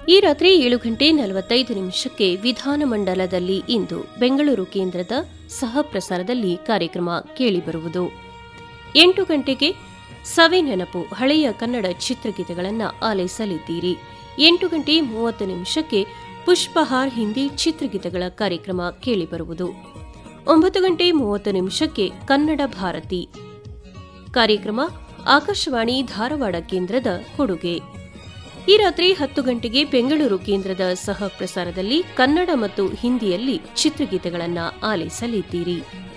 ಈ ರಾತ್ರಿ ಏಳು ಗಂಟೆ ನಲವತ್ತೈದು ನಿಮಿಷಕ್ಕೆ ವಿಧಾನಮಂಡಲದಲ್ಲಿ ಇಂದು ಬೆಂಗಳೂರು ಕೇಂದ್ರದ ಸಹ ಪ್ರಸಾರದಲ್ಲಿ ಕಾರ್ಯಕ್ರಮ ಕೇಳಿಬರುವುದು ಎಂಟು ಗಂಟೆಗೆ ಸವಿ ನೆನಪು ಹಳೆಯ ಕನ್ನಡ ಚಿತ್ರಗೀತೆಗಳನ್ನು ಆಲೈಸಲಿದ್ದೀರಿ ಎಂಟು ಗಂಟೆ ಮೂವತ್ತು ನಿಮಿಷಕ್ಕೆ ಪುಷ್ಪಹಾರ್ ಹಿಂದಿ ಚಿತ್ರಗೀತೆಗಳ ಕಾರ್ಯಕ್ರಮ ಕೇಳಿಬರುವುದು ಒಂಬತ್ತು ಗಂಟೆ ಮೂವತ್ತು ನಿಮಿಷಕ್ಕೆ ಕನ್ನಡ ಭಾರತಿ ಕಾರ್ಯಕ್ರಮ ಆಕಾಶವಾಣಿ ಧಾರವಾಡ ಕೇಂದ್ರದ ಕೊಡುಗೆ ಈ ರಾತ್ರಿ ಹತ್ತು ಗಂಟೆಗೆ ಬೆಂಗಳೂರು ಕೇಂದ್ರದ ಸಹ ಪ್ರಸಾರದಲ್ಲಿ ಕನ್ನಡ ಮತ್ತು ಹಿಂದಿಯಲ್ಲಿ ಚಿತ್ರಗೀತೆಗಳನ್ನು ಆಲಿಸಲಿದ್ದೀರಿ